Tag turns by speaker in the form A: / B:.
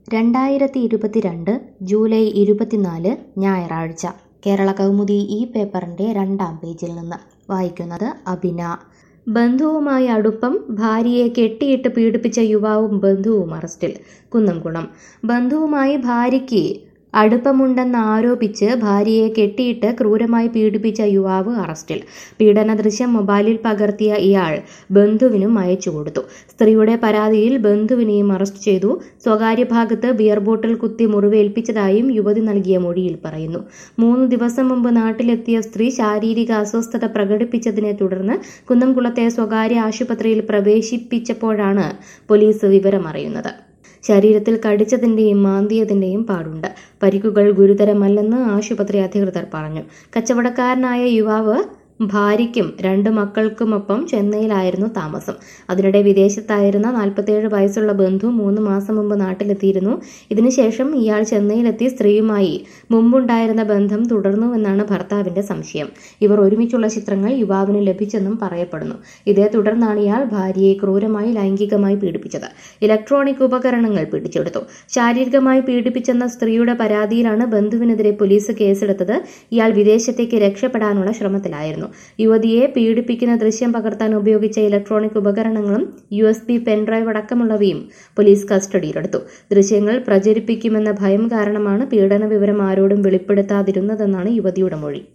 A: രണ്ടായിരത്തി ഇരുപത്തിരണ്ട് ജൂലൈ ഇരുപത്തിനാല് ഞായറാഴ്ച കേരള കൗമുദി ഈ പേപ്പറിൻ്റെ രണ്ടാം പേജിൽ നിന്ന് വായിക്കുന്നത് അബിന ബന്ധുവുമായി അടുപ്പം ഭാര്യയെ കെട്ടിയിട്ട് പീഡിപ്പിച്ച യുവാവും ബന്ധുവും അറസ്റ്റിൽ കുന്നംകുളം ബന്ധുവുമായി ഭാര്യയ്ക്ക് അടുപ്പമുണ്ടെന്ന് ആരോപിച്ച് ഭാര്യയെ കെട്ടിയിട്ട് ക്രൂരമായി പീഡിപ്പിച്ച യുവാവ് അറസ്റ്റിൽ പീഡന ദൃശ്യം മൊബൈലിൽ പകർത്തിയ ഇയാൾ ബന്ധുവിനും അയച്ചു കൊടുത്തു സ്ത്രീയുടെ പരാതിയിൽ ബന്ധുവിനെയും അറസ്റ്റ് ചെയ്തു സ്വകാര്യ ഭാഗത്ത് ബിയർ ബോട്ടിൽ കുത്തി മുറിവേൽപ്പിച്ചതായും യുവതി നൽകിയ മൊഴിയിൽ പറയുന്നു മൂന്ന് ദിവസം മുമ്പ് നാട്ടിലെത്തിയ സ്ത്രീ ശാരീരിക അസ്വസ്ഥത പ്രകടിപ്പിച്ചതിനെ തുടർന്ന് കുന്നംകുളത്തെ സ്വകാര്യ ആശുപത്രിയിൽ പ്രവേശിപ്പിച്ചപ്പോഴാണ് പോലീസ് വിവരമറിയുന്നത് ശരീരത്തിൽ കടിച്ചതിന്റെയും മാന്തിയതിന്റെയും പാടുണ്ട് പരിക്കുകൾ ഗുരുതരമല്ലെന്ന് ആശുപത്രി അധികൃതർ പറഞ്ഞു കച്ചവടക്കാരനായ യുവാവ് ഭാര്യയ്ക്കും രണ്ട് മക്കൾക്കുമൊപ്പം ചെന്നൈയിലായിരുന്നു താമസം അതിനിടെ വിദേശത്തായിരുന്ന നാൽപ്പത്തേഴ് വയസ്സുള്ള ബന്ധു മൂന്ന് മാസം മുമ്പ് നാട്ടിലെത്തിയിരുന്നു ഇതിനുശേഷം ഇയാൾ ചെന്നൈയിലെത്തി സ്ത്രീയുമായി മുമ്പുണ്ടായിരുന്ന ബന്ധം തുടർന്നുവെന്നാണ് ഭർത്താവിന്റെ സംശയം ഇവർ ഒരുമിച്ചുള്ള ചിത്രങ്ങൾ യുവാവിന് ലഭിച്ചെന്നും പറയപ്പെടുന്നു ഇതേ തുടർന്നാണ് ഇയാൾ ഭാര്യയെ ക്രൂരമായി ലൈംഗികമായി പീഡിപ്പിച്ചത് ഇലക്ട്രോണിക് ഉപകരണങ്ങൾ പിടിച്ചെടുത്തു ശാരീരികമായി പീഡിപ്പിച്ചെന്ന സ്ത്രീയുടെ പരാതിയിലാണ് ബന്ധുവിനെതിരെ പോലീസ് കേസെടുത്തത് ഇയാൾ വിദേശത്തേക്ക് രക്ഷപ്പെടാനുള്ള ശ്രമത്തിലായിരുന്നു യുവതിയെ പീഡിപ്പിക്കുന്ന ദൃശ്യം പകർത്താൻ ഉപയോഗിച്ച ഇലക്ട്രോണിക് ഉപകരണങ്ങളും യു എസ് ബി പെൻഡ്രൈവ് അടക്കമുള്ളവയും പോലീസ് കസ്റ്റഡിയിലെടുത്തു ദൃശ്യങ്ങൾ പ്രചരിപ്പിക്കുമെന്ന ഭയം കാരണമാണ് പീഡന വിവരം ആരോടും വെളിപ്പെടുത്താതിരുന്നതെന്നാണ് യുവതിയുടെ മൊഴി